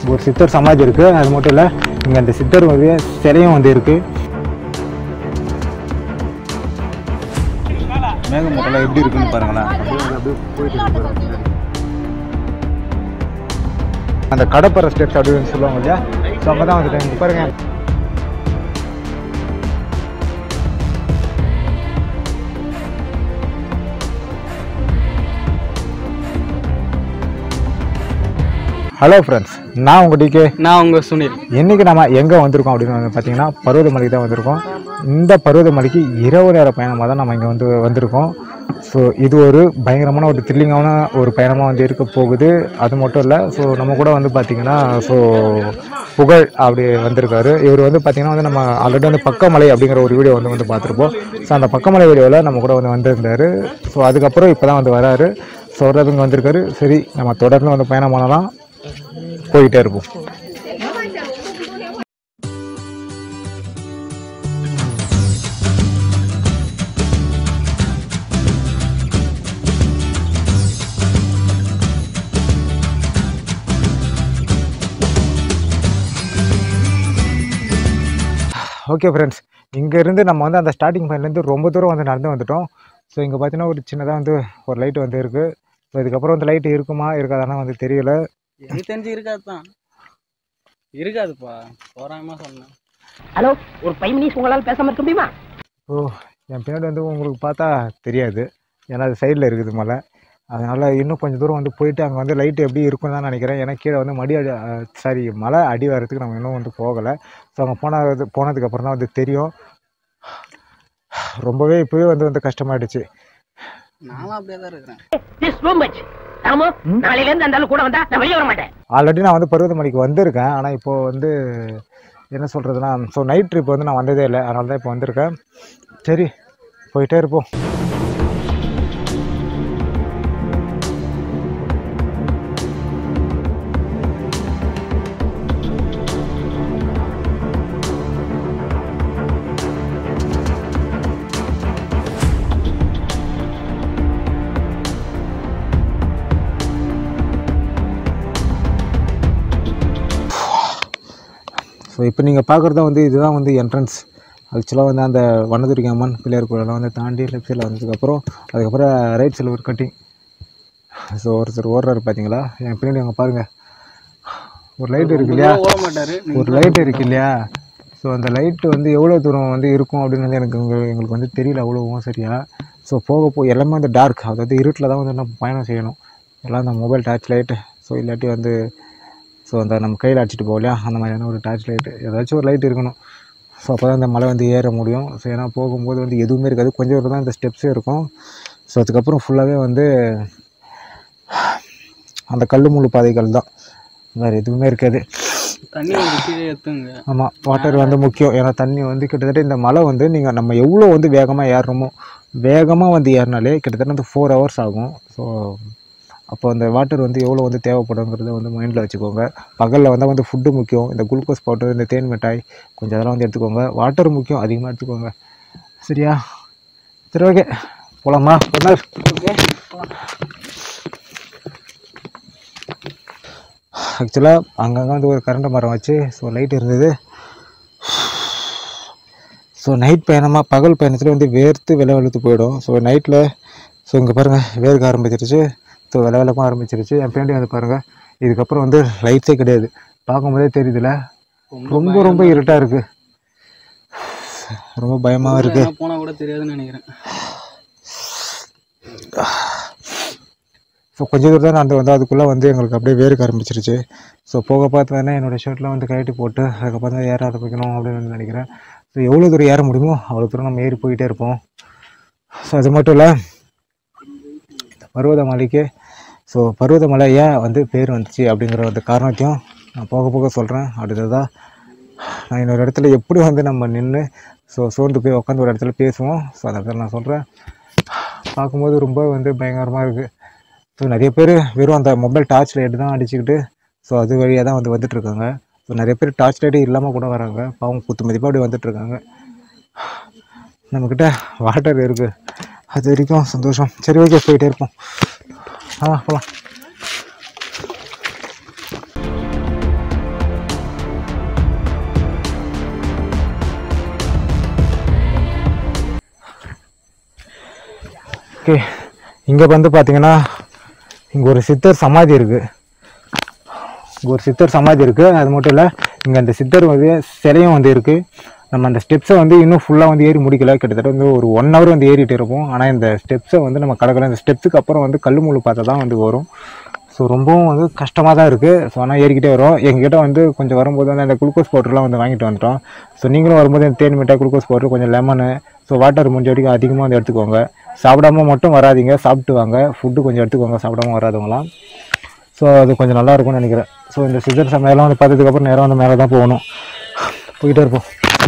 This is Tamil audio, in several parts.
ஒரு சித்தர் சமாதி இருக்குது அது மட்டும் இல்லை இங்கே அந்த சித்தர் வந்து சிலையும் வந்து இருக்குது மேகமூட்டெல்லாம் எப்படி இருக்குன்னு பாருங்களேன் அப்படியே வந்து அப்படியே போயிட்டு இருக்கு பாருங்க. அந்த கடப்பற ஸ்டெப்ஸ் அப்படின்னு சொல்லுவாங்க இல்லையா ஸோ அங்கே தான் வந்துட்டேன் இங்க பாருங்க ஹலோ ஃப்ரெண்ட்ஸ் நான் உங்கள் டிகே நான் உங்க சுனில் இன்னைக்கு நம்ம எங்கே வந்திருக்கோம் அப்படின்னு வந்து பார்த்தீங்கன்னா பருவதமலைக்கு தான் வந்திருக்கோம் இந்த பருவதமலைக்கு இரவு நேர பயணமாக தான் நம்ம இங்கே வந்து வந்திருக்கோம் ஸோ இது ஒரு பயங்கரமான ஒரு த்ரில்லிங்கான ஒரு பயணமாக வந்து இருக்க போகுது அது மட்டும் இல்லை ஸோ நம்ம கூட வந்து பார்த்தீங்கன்னா ஸோ புகழ் அப்படி வந்திருக்காரு இவர் வந்து பார்த்தீங்கன்னா வந்து நம்ம ஆல்ரெடி வந்து பக்கமலை அப்படிங்கிற ஒரு வீடியோ வந்து வந்து பார்த்துருப்போம் ஸோ அந்த பக்கமலை வீடியோவில் நம்ம கூட வந்து வந்திருந்தாரு ஸோ அதுக்கப்புறம் இப்போ தான் வந்து வராரு ஸோ அவர் இங்கே வந்திருக்காரு சரி நம்ம தொடர்ந்து வந்து பயணம் பண்ணலாம் போயிட்டே இருப்போம் ஓகே ஃப்ரெண்ட்ஸ் இங்கேருந்து நம்ம வந்து அந்த ஸ்டார்டிங் பாயிண்ட்லேருந்து ரொம்ப தூரம் வந்து நடந்து வந்துட்டோம் ஸோ இங்கே பார்த்தீங்கன்னா ஒரு சின்னதாக வந்து ஒரு லைட் வந்து இருக்குது ஸோ இதுக்கப்புறம் வந்து லைட் இருக்குமா இருக்காதானா வந்து தெரியல எனக்கு தெரிஞ்சு இருக்காது தான் இருக்காதுப்பா தோராயமா சொன்னேன் ஹலோ ஒரு ஃபைவ் மினிட்ஸ் உங்களால் பேசாம இருக்க முடியுமா ஓ என் பின்னாடி வந்து உங்களுக்கு பார்த்தா தெரியாது ஏன்னா அது சைடில் இருக்குது மலை அதனால் இன்னும் கொஞ்சம் தூரம் வந்து போயிட்டு அங்கே வந்து லைட் எப்படி இருக்கும்னு தான் நினைக்கிறேன் ஏன்னா கீழே வந்து மடி அடி சாரி மலை அடி வரத்துக்கு நம்ம இன்னும் வந்து போகலை ஸோ அங்கே போனது போனதுக்கப்புறம் தான் வந்து தெரியும் ரொம்பவே இப்போவே வந்து வந்து கஷ்டமாயிடுச்சு நானும் அப்படியே தான் இருக்கிறேன் திஸ் டூ மச் ராமு நாளையில இருந்து அந்த ஆளு கூட வந்தா நான் வெளியே வர மாட்டேன் ஆல்ரெடி நான் வந்து பருவதமலைக்கு வந்திருக்கேன் ஆனால் இப்போது வந்து என்ன சொல்கிறதுனா ஸோ நைட் ட்ரிப் வந்து நான் வந்ததே இல்லை அதனால தான் இப்போ வந்திருக்கேன் சரி போயிட்டே இருப்போம் ஸோ இப்போ நீங்கள் பார்க்குறது வந்து இதுதான் வந்து என்ட்ரன்ஸ் ஆக்சுவலாக வந்து அந்த வண்ணதுரிக்க அம்மன் பிள்ளையார் கோயிலெல்லாம் வந்து தாண்டி லெஃப்ட் சைடில் வந்ததுக்கப்புறம் அதுக்கப்புறம் ரைட் சைடில் ஒரு கட்டிங் ஸோ ஒருத்தர் ஓடுறாரு பார்த்தீங்களா என் பின்னாடி அங்கே பாருங்கள் ஒரு லைட் இருக்கு இல்லையா ஓட மாட்டாரு ஒரு லைட் இருக்கு இல்லையா ஸோ அந்த லைட்டு வந்து எவ்வளோ தூரம் வந்து இருக்கும் அப்படின்னு வந்து எனக்கு உங்க- எங்களுக்கு வந்து தெரியல அவ்வளோவும் சரியா ஸோ போக போக எல்லாமே வந்து டார்க் அதாவது இருட்டில் தான் வந்து நம்ம பயணம் செய்யணும் எல்லாம் அந்த மொபைல் டார்ச் லைட்டு ஸோ இல்லாட்டி வந்து ஸோ அந்த நம்ம கையில் அடிச்சிட்டு போகலையா இல்லையா அந்த மாதிரியான ஒரு டார்ச் லைட்டு ஏதாச்சும் ஒரு லைட் இருக்கணும் ஸோ அப்போ தான் இந்த மலை வந்து ஏற முடியும் ஸோ ஏன்னா போகும்போது வந்து எதுவுமே இருக்காது கொஞ்சம் தூரம் தான் இந்த ஸ்டெப்ஸே இருக்கும் ஸோ அதுக்கப்புறம் ஃபுல்லாகவே வந்து அந்த கல் முள்ளு பாதைகள் தான் வேறு எதுவுமே இருக்காது தண்ணி வந்து கீழே எத்துங்க ஆமாம் வாட்டர் வந்து முக்கியம் ஏன்னா தண்ணி வந்து கிட்டத்தட்ட இந்த மலை வந்து நீங்கள் நம்ம எவ்வளோ வந்து வேகமாக ஏறுறோமோ வேகமாக வந்து ஏறினாலே கிட்டத்தட்ட வந்து ஃபோர் ஹவர்ஸ் ஆகும் ஸோ அப்போ அந்த வாட்டர் வந்து எவ்வளோ வந்து தேவைப்படுங்கிறத வந்து மைண்டில் வச்சுக்கோங்க பகலில் வந்தால் வந்து ஃபுட்டு முக்கியம் இந்த குளுக்கோஸ் பவுடர் இந்த தேன் மிட்டாய் கொஞ்சம் அதெல்லாம் வந்து எடுத்துக்கோங்க வாட்டர் முக்கியம் அதிகமாக எடுத்துக்கோங்க சரியா சரி ஓகே போகலாமா ஒரு நாள் ஆக்சுவலாக அங்கங்கே வந்து ஒரு கரண்ட் மரம் வச்சு ஸோ லைட் இருந்தது ஸோ நைட் பயணமாக பகல் பயணத்தில் வந்து வேர்த்து விலை வெளுத்து போயிடும் ஸோ நைட்டில் ஸோ இங்கே பாருங்கள் வேர்க்க ஆரம்பிச்சிருச்சு ஸோ விலை விளக்கும் ஆரம்பிச்சிருச்சு என் பின்னாடி வந்து பாருங்கள் இதுக்கப்புறம் வந்து லைட்ஸே கிடையாது பார்க்கும்போதே தெரியுதுல ரொம்ப ரொம்ப இருட்டாக இருக்குது ரொம்ப பயமாக இருக்குது எங்கன்னா போனா கூட தெரியாதுன்னு நினைக்கிறேன் ஸோ கொஞ்சம் தூரம் தான் நடந்து வந்தோம் அதுக்குள்ளே வந்து எங்களுக்கு அப்படியே வேர்க்க ஆரம்பிச்சிருச்சு ஸோ போக பார்த்து வேணா என்னோடய ஷர்ட்லாம் வந்து கழட்டி போட்டு அதுக்கப்புறம் தான் ஏற ஆரம்பிக்கணும் அப்படின்னு வந்து நினைக்கிறேன் ஸோ எவ்வளோ தூரம் ஏற முடியுமோ அவ்வளோ தூரம் நம்ம ஏறி போயிட்டே இருப்போம் ஸோ அது மட்டும் இல்லை இந்த பர்வதமலைக்கு ஸோ பர்வதமலை ஏன் வந்து பேர் வந்துச்சு அப்படிங்கிற அந்த காரணத்தையும் நான் போக போக சொல்கிறேன் அடுத்ததாக நான் இன்னொரு இடத்துல எப்படி வந்து நம்ம நின்று ஸோ சோர்ந்து போய் உட்காந்து ஒரு இடத்துல பேசுவோம் ஸோ அதை இடத்துல நான் சொல்கிறேன் பார்க்கும்போது ரொம்ப வந்து பயங்கரமாக இருக்குது ஸோ நிறைய பேர் வெறும் அந்த மொபைல் டார்ச் லைட் தான் அடிச்சுக்கிட்டு ஸோ அது வழியாக தான் வந்து வந்துட்டுருக்காங்க ஸோ நிறைய பேர் டார்ச் லைட்டே இல்லாமல் கூட வராங்க பாவம் குத்து மதிப்பாக அப்படி வந்துட்டுருக்காங்க நம்மக்கிட்ட வாட்டர் இருக்குது அது வரைக்கும் சந்தோஷம் சரி ஓகே போயிட்டே இருப்போம் ஆ போகலாம் ஓகே இங்கே வந்து பார்த்தீங்கன்னா இங்கே ஒரு சித்தர் சமாதி இருக்குது இங்கே ஒரு சித்தர் சமாதி இருக்குது அது மட்டும் இல்லை இங்கே அந்த சித்தர் வந்து சிலையும் வந்து இருக்குது நம்ம அந்த ஸ்டெப்ஸை வந்து இன்னும் ஃபுல்லாக வந்து ஏறி முடிக்கல கிட்டத்தட்ட வந்து ஒரு ஒன் ஹவர் வந்து ஏறிட்டு இருப்போம் ஆனால் இந்த ஸ்டெப்ஸை வந்து நம்ம கடக்கல இந்த ஸ்டெப்ஸுக்கு அப்புறம் வந்து கல் முள்ளு பார்த்தா தான் வந்து வரும் ஸோ ரொம்பவும் வந்து கஷ்டமாக தான் இருக்குது ஸோ ஆனால் ஏறிக்கிட்டே வரும் எங்ககிட்ட வந்து கொஞ்சம் வரும்போது வந்து அந்த குளுக்கோஸ் பவுடர்லாம் வந்து வாங்கிட்டு வந்துட்டோம் ஸோ நீங்களும் வரும்போது இந்த தேன் மிட்டாய் குளுக்கோஸ் பவுடர் கொஞ்சம் லெமனு ஸோ வாட்டர் முடிஞ்ச வரைக்கும் அதிகமாக வந்து எடுத்துக்கோங்க சாப்பிடாம மட்டும் வராதீங்க சாப்பிட்டு வாங்க ஃபுட்டு கொஞ்சம் எடுத்துக்கோங்க சாப்பிடாம வராதவங்களாம் ஸோ அது கொஞ்சம் நல்லா இருக்கும்னு நினைக்கிறேன் ஸோ இந்த சிசர் சமையலாம் வந்து பார்த்ததுக்கப்புறம் நேரம் வந்து மேலே தான் போகணும் போயிட்டே இருப்போம்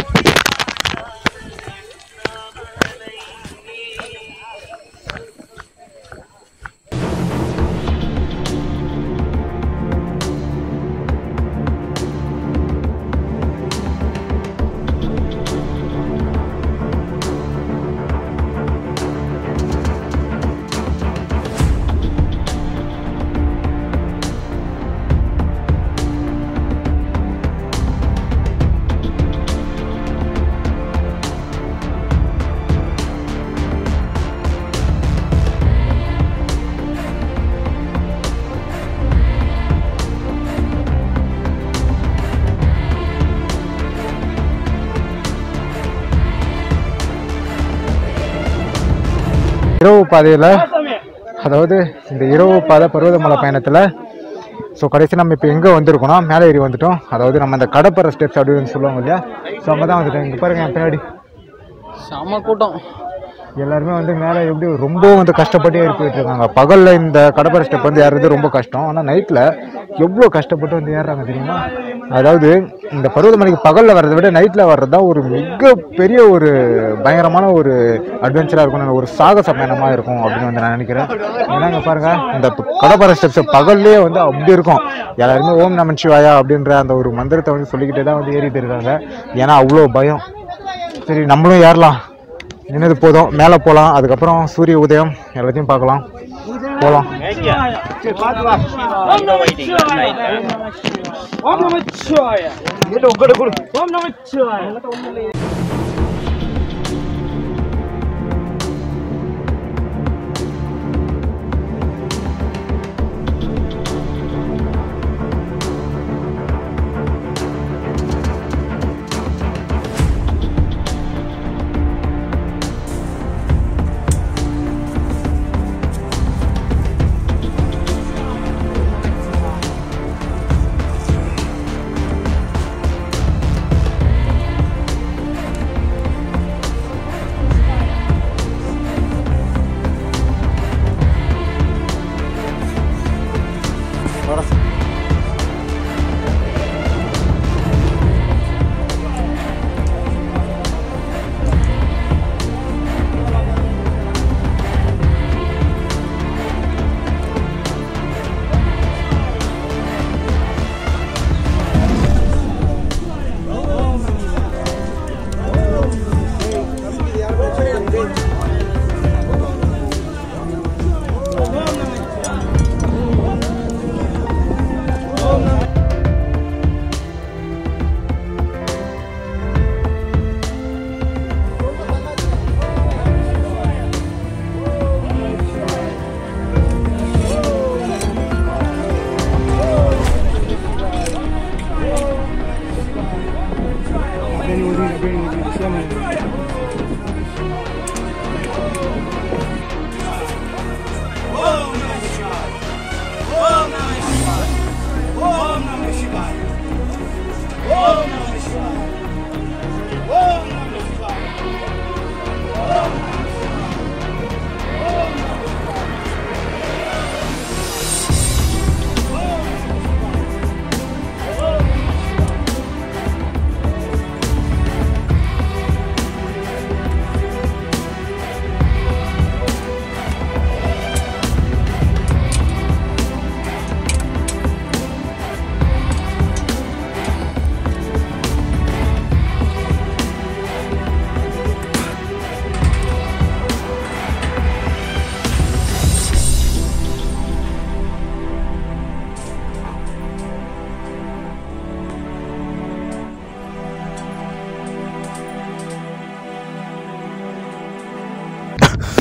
இரவு பாதையில் அதாவது இந்த இரவு பாதை பருவதமலை பயணத்தில் ஸோ கடைசி நம்ம இப்போ எங்கே வந்திருக்கோம்னா மேலே ஏறி வந்துட்டோம் அதாவது நம்ம இந்த கடப்பற ஸ்டெப்ஸ் அப்படின்னு சொல்லுவாங்க இல்லையா ஸோ அங்கே தான் வந்துட்டோம் இங்கே பாருங்க என் பின்னாடி செம கூட்டம் எல்லாருமே வந்து மேலே எப்படி ரொம்ப வந்து கஷ்டப்பட்டு ஏறி போயிட்டு இருக்காங்க பகலில் இந்த கடப்பரை ஸ்டெப் வந்து ஏறுறது ரொம்ப கஷ்டம் ஆனால் நைட்டில் எவ்வளோ கஷ்டப்பட்டு வந்து ஏறுறாங்க தெரியுமா அதாவது இந்த பருவதமலைக்கு பகலில் வர்றதை விட நைட்டில் வர்றது தான் ஒரு மிகப்பெரிய ஒரு பயங்கரமான ஒரு அட்வென்ச்சராக இருக்கும் ஒரு சாகச பயணமாக இருக்கும் அப்படின்னு வந்து நான் நினைக்கிறேன் ஏன்னா இங்கே பாருங்க இந்த கடப்பரை ஸ்டெப்ஸ் பகல்லே வந்து அப்படி இருக்கும் எல்லாருமே ஓம் நமன் சிவாயா அப்படின்ற அந்த ஒரு மந்திரத்தை வந்து சொல்லிக்கிட்டே தான் வந்து ஏறிட்டு இருக்காங்க ஏன்னா அவ்வளோ பயம் சரி நம்மளும் ஏறலாம் நின்னது போதும் மேலே போகலாம் அதுக்கப்புறம் சூரிய உதயம் எல்லாத்தையும் பார்க்கலாம் போகலாம் ஓம் நமச்சிவாய ஓம் நமச்சிவாய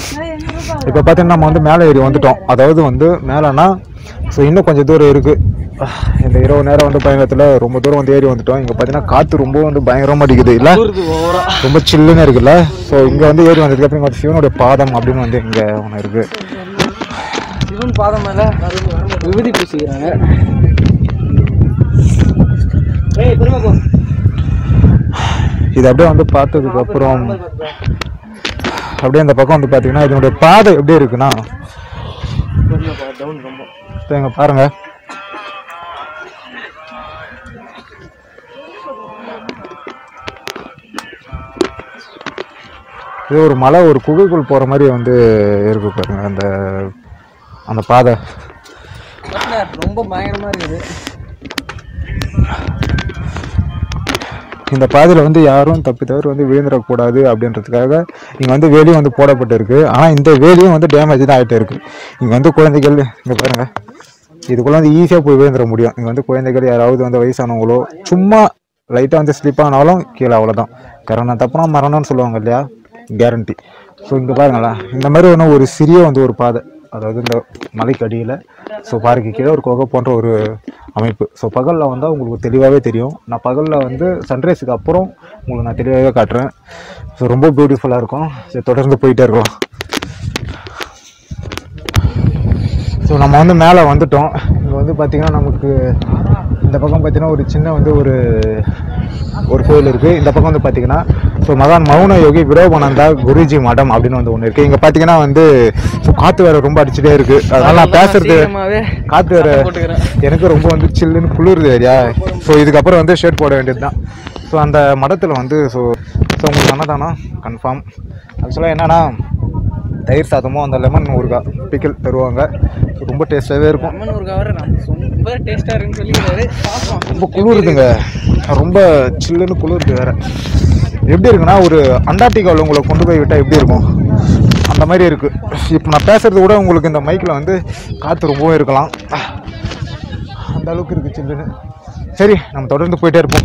இப்போ பார்த்தீங்கன்னா நம்ம வந்து மேலே ஏறி வந்துட்டோம் அதாவது வந்து மேலேனா ஸோ இன்னும் கொஞ்சம் தூரம் இருக்குது இந்த இரவு நேரம் வந்து பயங்கரத்தில் ரொம்ப தூரம் வந்து ஏறி வந்துட்டோம் இங்கே பார்த்தீங்கன்னா காற்று ரொம்ப வந்து பயங்கரமாக அடிக்குது இல்லை ஓவரா ரொம்ப சில்லுன்னு இருக்குல்ல ஸோ இங்கே வந்து ஏறி வந்ததுக்கப்புறம் இங்கே சிவனுடைய பாதம் அப்படின்னு வந்து இங்கே ஒன்று இருக்குது சிவன் பாதம் மேல விபூதி பூசிக்கிறாங்க ஏய் பெருமை போ இது அப்படியே வந்து பார்த்ததுக்கு அப்புறம் அப்படியே அந்த பக்கம் வந்து பார்த்தீங்கன்னா இதனுடைய பாதை எப்படி இருக்குன்னா டவுன் ரொம்ப இப்போ இங்கே பாருங்க இது ஒரு மலை ஒரு குகைக்குள் போகிற மாதிரி வந்து இருக்கு பாருங்க அந்த அந்த பாதை ரொம்ப பயங்கரமா இருக்குது இந்த பாதையில் வந்து யாரும் தப்பி தவிர வந்து விழுந்துடக்கூடாது அப்படின்றதுக்காக இங்கே வந்து வேலியும் வந்து போடப்பட்டிருக்கு ஆனால் இந்த வேலியும் வந்து டேமேஜ் தான் ஆகிட்டே இருக்குது இங்கே வந்து குழந்தைகள் இங்கே பாருங்க இதுக்குள்ளே வந்து ஈஸியாக போய் விழுந்துட முடியும் இங்கே வந்து குழந்தைகள் யாராவது வந்து வயசானவங்களோ சும்மா லைட்டாக வந்து ஸ்லிப் ஆனாலும் கீழே அவ்வளோதான் கரோனா தப்புனா மரணம்னு சொல்லுவாங்க இல்லையா கேரண்டி ஸோ இங்கே பாருங்களேன் இந்த மாதிரி ஒன்று ஒரு சிறிய வந்து ஒரு பாதை அதாவது இந்த மலைக்கு அடியில் ஸோ பாறைக்கு கீழே ஒரு குகை போன்ற ஒரு அமைப்பு ஸோ பகலில் வந்தால் உங்களுக்கு தெளிவாகவே தெரியும் நான் பகலில் வந்து சன்ரைஸுக்கு அப்புறம் உங்களுக்கு நான் தெளிவாகவே காட்டுறேன் ஸோ ரொம்ப பியூட்டிஃபுல்லாக இருக்கும் சரி தொடர்ந்து போயிட்டே இருக்கலாம் ஸோ நம்ம வந்து மேலே வந்துட்டோம் இங்கே வந்து பார்த்திங்கன்னா நமக்கு இந்த பக்கம் பார்த்தீங்கன்னா ஒரு சின்ன வந்து ஒரு ஒரு கோயில் இருக்குது இந்த பக்கம் வந்து பார்த்தீங்கன்னா ஸோ மகான் மௌன யோகி விரோபானந்தா குருஜி மடம் அப்படின்னு வந்து ஒன்று இருக்குது இங்கே பார்த்தீங்கன்னா வந்து ஸோ காற்று வேறு ரொம்ப அடிச்சுட்டே இருக்குது அதனால் நான் பேசுறது சீக்கிரமாவே காற்று வேறு போட்டுக்கிறேன் எனக்கு ரொம்ப வந்து சில்லுன்னு குளிருது ஏரியா ஸோ இதுக்கப்புறம் வந்து ஷர்ட் போட வேண்டியது தான் ஸோ அந்த மடத்தில் வந்து ஸோ ஸோ உங்களுக்கு அன்னதானம் கன்ஃபார்ம் ஆக்சுவலாக என்னன்னா தயிர் சாதமும் அந்த லெமன் ஊறுகாய் பிக்கிள் தருவாங்க So, ரொம்ப டேஸ்ட்டாகவே இருக்கும் லெமன் ஒரு கவர் நம்ம ரொம்ப டேஸ்டா இருக்குன்னு சொல்லிக்கிறாரு பார்ப்போம் ரொம்ப குளிருதுங்க ரொம்ப சில்லுன்னு குளிருது வேற எப்படி இருக்குன்னா ஒரு அண்டார்டிகாவில் உங்களை கொண்டு போய் விட்டால் எப்படி இருக்கும் அந்த மாதிரி இருக்கு இப்போ நான் பேசுறது கூட உங்களுக்கு இந்த மைக்கில் வந்து காற்று ரொம்பவே இருக்கலாம் அந்த அளவுக்கு இருக்கு சில்லுன்னு சரி நம்ம தொடர்ந்து போயிட்டே இருப்போம்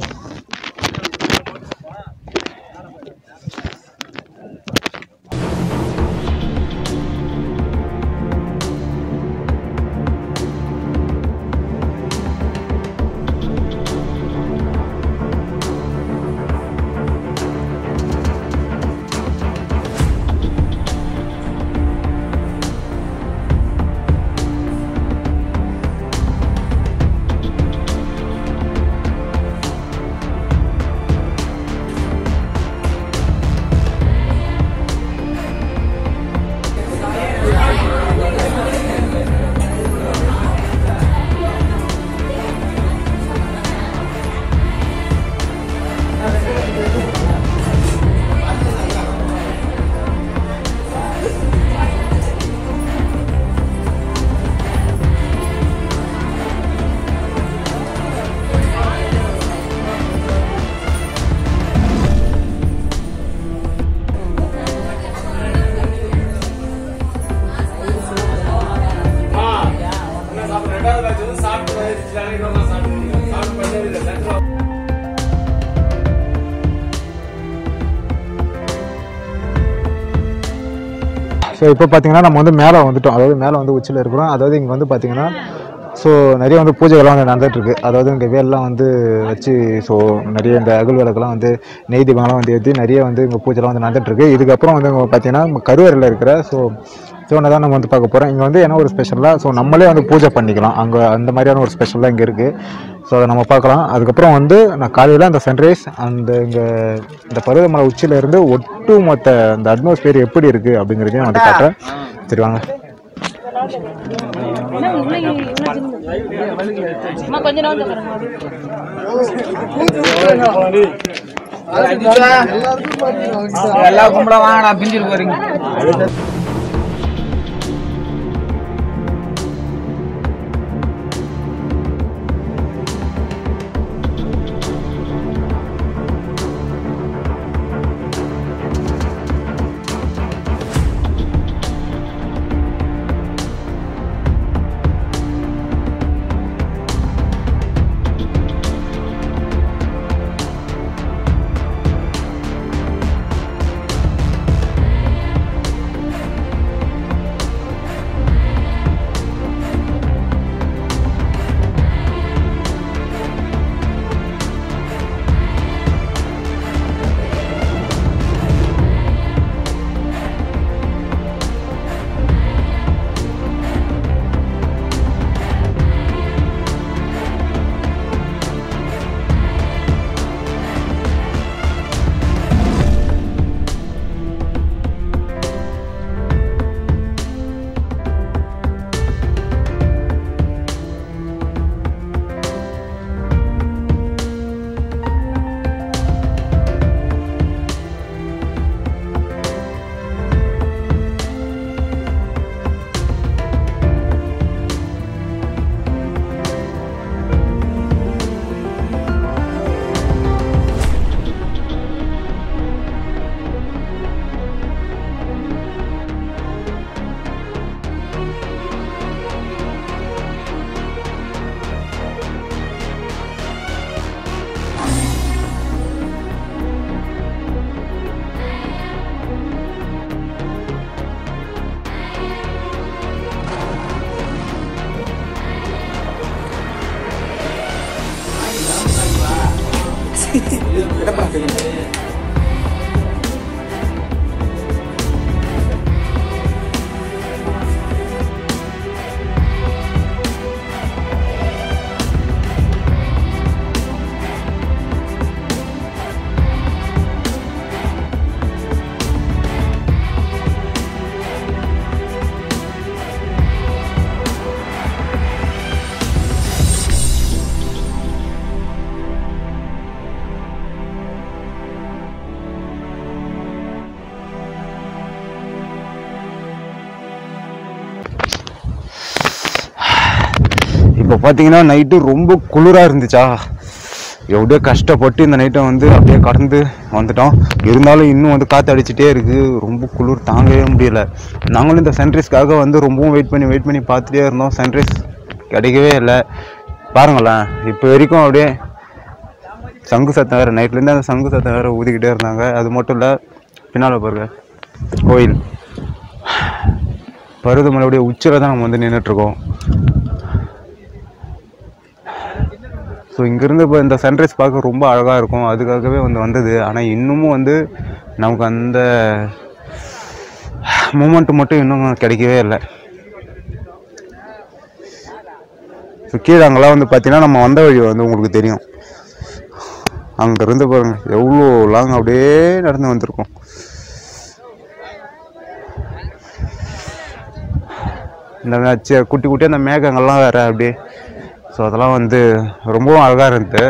ஸோ இப்போ பார்த்தீங்கன்னா நம்ம வந்து மேலே வந்துட்டோம் அதாவது மேலே வந்து உச்சியில் இருக்கிறோம் அதாவது இங்கே வந்து பார்த்தீங்கன்னா ஸோ நிறைய வந்து பூஜைகள்லாம் வந்து நடந்துட்டு இருக்கு அதாவது இங்கே வேல்லாம் வந்து வச்சு ஸோ நிறைய இந்த அகல் விளக்கெல்லாம் வந்து நெய் தீபங்கள்லாம் வந்து ஏற்றி நிறைய வந்து இங்கே பூஜைலாம் வந்து நடந்துட்டு இருக்கு இதுக்கப்புறம் வந்து இங்கே பார்த்தீங்கன்னா நம்ம கருவறையில் இருக்கிற ஸோ சிவனை தான் நம்ம வந்து பார்க்க போகிறோம் இங்கே வந்து என்ன ஒரு ஸ்பெஷலாக ஸோ நம்மளே வந்து பூஜை பண்ணிக்கலாம் அங்கே அந்த மாதிரியான ஒரு ஸ்பெஷலாக இங்கே இருக்குது ஸோ அதை நம்ம பார்க்கலாம் அதுக்கப்புறம் வந்து நான் காலையில் அந்த சன்ரைஸ் அந்த இங்கே இந்த பருவமலை உச்சியில இருந்து ஒட்டு மொத்த அந்த அட்மாஸ்பியர் எப்படி இருக்குது அப்படிங்கிறதையும் நான் வந்து காட்டுறேன் சரி வாங்க அம்மா கொஞ்ச நாள் எல்லா கும்பலா வாங்கடா பிஞ்சிரு போறீங்க இப்போ பார்த்தீங்கன்னா நைட்டு ரொம்ப குளிராக இருந்துச்சா எப்படியோ கஷ்டப்பட்டு இந்த நைட்டை வந்து அப்படியே கடந்து வந்துட்டோம் இருந்தாலும் இன்னும் வந்து காற்று அடிச்சிட்டே இருக்குது ரொம்ப குளிர் தாங்கவே முடியல நாங்களும் இந்த சன்ரைஸ்க்காக வந்து ரொம்பவும் வெயிட் பண்ணி வெயிட் பண்ணி பார்த்துட்டே இருந்தோம் சன்ரைஸ் கிடைக்கவே இல்லை பாருங்களேன் இப்போ வரைக்கும் அப்படியே சங்கு சத்தம் வேறு நைட்லேருந்து அந்த சங்கு சத்தம் வேறு ஊதிக்கிட்டே இருந்தாங்க அது மட்டும் இல்லை பின்னால் பாருங்க கோயில் பருவதமலையுடைய உச்சியில் தான் நம்ம வந்து நின்றுட்டுருக்கோம் ஸோ இங்கேருந்து இப்போ இந்த சன்ரைஸ் பார்க்க ரொம்ப அழகாக இருக்கும் அதுக்காகவே வந்து வந்தது ஆனால் இன்னமும் வந்து நமக்கு அந்த மூமெண்ட் மட்டும் இன்னும் கிடைக்கவே இல்லை ஸோ கீழே அங்கெல்லாம் வந்து பார்த்தீங்கன்னா நம்ம வந்த வழி வந்து உங்களுக்கு தெரியும் அங்கேருந்து பாருங்க எவ்வளோ லாங் அப்படியே நடந்து வந்திருக்கோம் இந்த சி- குட்டி குட்டி அந்த மேகங்கள்லாம் வேற அப்படியே ஸோ அதெல்லாம் வந்து ரொம்பவும் அழகாக இருந்தது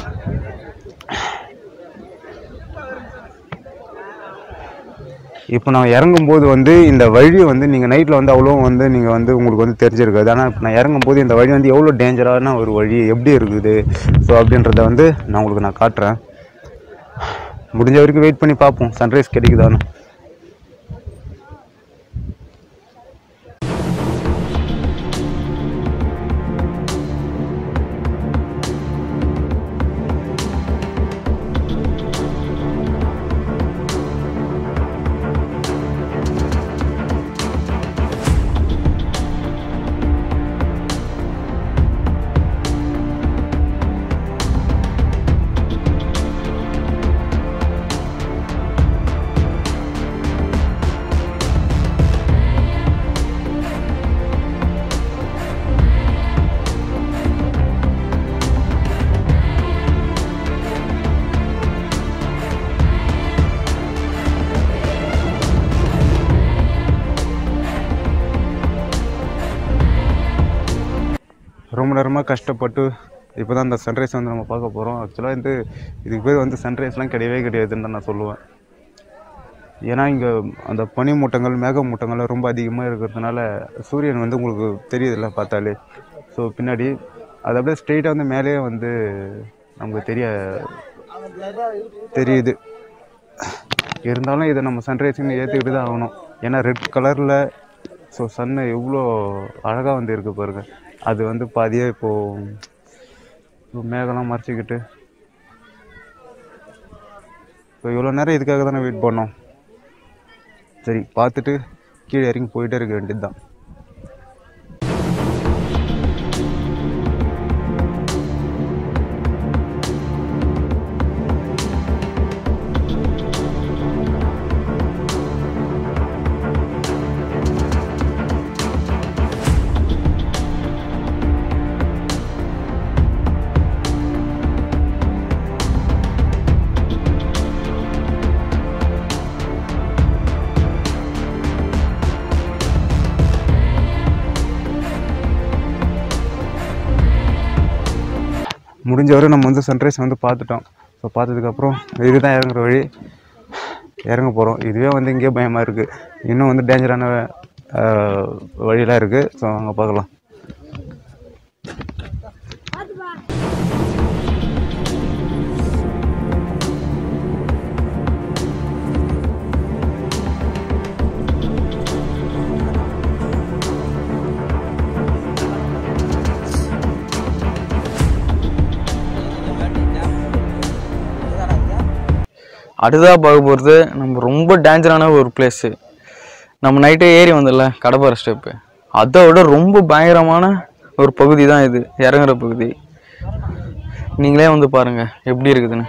இப்போ நான் இறங்கும்போது வந்து இந்த வழி வந்து நீங்கள் நைட்டில் வந்து அவ்வளோ வந்து நீங்கள் வந்து உங்களுக்கு வந்து தெரிஞ்சிருக்காது ஆனால் இப்போ நான் இறங்கும்போது இந்த வழி வந்து எவ்வளோ டேஞ்சரான ஒரு வழி எப்படி இருக்குது ஸோ அப்படின்றத வந்து நான் உங்களுக்கு நான் காட்டுறேன் முடிஞ்ச வரைக்கும் வெயிட் பண்ணி பார்ப்போம் சன்ரைஸ் கிடைக்குதான்னு ரொம்ப நேரமாக கஷ்டப்பட்டு இப்போ தான் அந்த சன்ரைஸ் வந்து நம்ம பார்க்க போகிறோம் ஆக்சுவலாக வந்து இதுக்கு பேர் வந்து சன்ரைஸ்லாம் கிடையவே கிடையாதுன்னு தான் நான் சொல்லுவேன் ஏன்னா இங்கே அந்த பனி மூட்டங்கள் மேக மூட்டங்கள் ரொம்ப அதிகமாக இருக்கிறதுனால சூரியன் வந்து உங்களுக்கு தெரியுதுல்ல பார்த்தாலே ஸோ பின்னாடி அது அப்படியே ஸ்ட்ரெயிட்டாக வந்து மேலேயே வந்து நமக்கு தெரிய தெரியுது இருந்தாலும் இதை நம்ம சன்ரைஸ்ன்னு ஏற்றுக்கிட்டு தான் ஆகணும் ஏன்னா ரெட் கலரில் ஸோ சன்னு எவ்வளோ அழகாக வந்து இருக்கு பாருங்க அது வந்து பாதியாக இப்போது இப்போ மேகம்லாம் மறைச்சிக்கிட்டு இப்போ இவ்வளோ நேரம் இதுக்காக தானே வெயிட் பண்ணோம் சரி பார்த்துட்டு கீழே இறங்கி போயிட்டே இருக்க வேண்டியது தான் முடிஞ்ச வரை நம்ம வந்து சன்ரைஸ் வந்து பார்த்துட்டோம் ஸோ பார்த்ததுக்கப்புறம் இதுதான் இறங்குற வழி இறங்க போகிறோம் இதுவே வந்து இங்கேயே பயமாக இருக்குது இன்னும் வந்து டேஞ்சரான வழியெலாம் இருக்குது ஸோ அங்கே பார்க்கலாம் அடுத்ததாக பார்க்க போகிறது நம்ம ரொம்ப டேஞ்சரான ஒரு பிளேஸு நம்ம நைட்டே ஏறி வந்தோம்ல கடப்பாறை ஸ்டெப்பு அதை விட ரொம்ப பயங்கரமான ஒரு பகுதி தான் இது இறங்குற பகுதி நீங்களே வந்து பாருங்கள் எப்படி இருக்குதுன்னு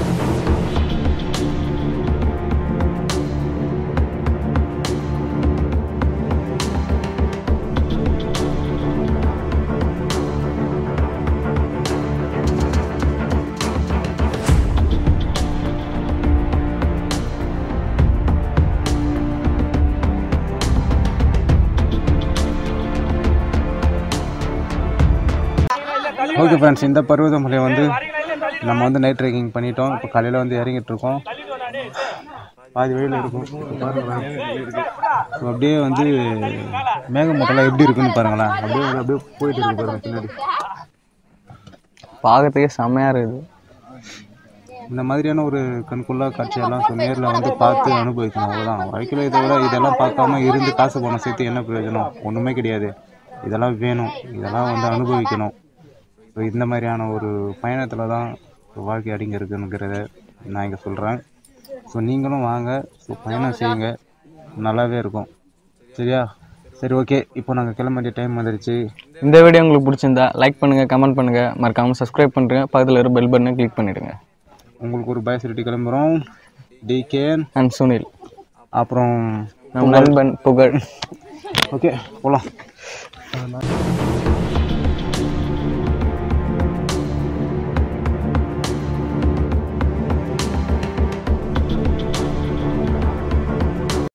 ஓகே ஃப்ரெண்ட்ஸ் இந்த பருவதமலை வந்து நம்ம வந்து நைட் ட்ரெக்கிங் பண்ணிட்டோம் இப்போ காலையில் வந்து இறங்கிட்டு இருக்கோம் பாதி வழியில் இருக்கும் இப்போ பாருங்களேன். ஸோ அப்படியே வந்து மேகமூட்டம்லாம் எப்படி இருக்குன்னு பாருங்களேன் அப்படியே வந்து அப்படியே போயிட்டு இருக்கு பாருங்க பின்னாடி பார்க்கறதுக்கே செம்மையாக இருக்குது இந்த மாதிரியான ஒரு கண்கொள்ளா காட்சியெல்லாம் ஸோ நேரில் வந்து பார்த்து அனுபவிக்கணும் அவ்வளோதான் வாழ்க்கையில் இதை விட இதெல்லாம் பார்க்காம இருந்து காசு பணம் சேர்த்து என்ன பிரயோஜனம் ஒன்றுமே கிடையாது இதெல்லாம் வேணும் இதெல்லாம் வந்து அனுபவிக்கணும் ஸோ இந்த மாதிரியான ஒரு பயணத்தில் தான் வாழ்க்கை அடங்கி இருக்குங்கிறத நான் இங்கே சொல்கிறேன் ஸோ நீங்களும் வாங்க ஸோ பயணம் செய்யுங்க நல்லாவே இருக்கும் சரியா சரி ஓகே இப்போ நாங்கள் கிளம்ப வேண்டிய டைம் வந்துருச்சு இந்த வீடியோ உங்களுக்கு பிடிச்சிருந்தா லைக் பண்ணுங்கள் கமெண்ட் பண்ணுங்கள் மறக்காமல் சப்ஸ்கிரைப் பண்ணுறேன் பக்கத்தில் இருக்க பெல் பட்டனை கிளிக் பண்ணிவிடுங்க உங்களுக்கு ஒரு பாய் சொல்லிட்டு கிளம்புறோம் டிகேன் அண்ட் சுனில் அப்புறம் நம் நண்பன் புகழ் ஓகே போகலாம்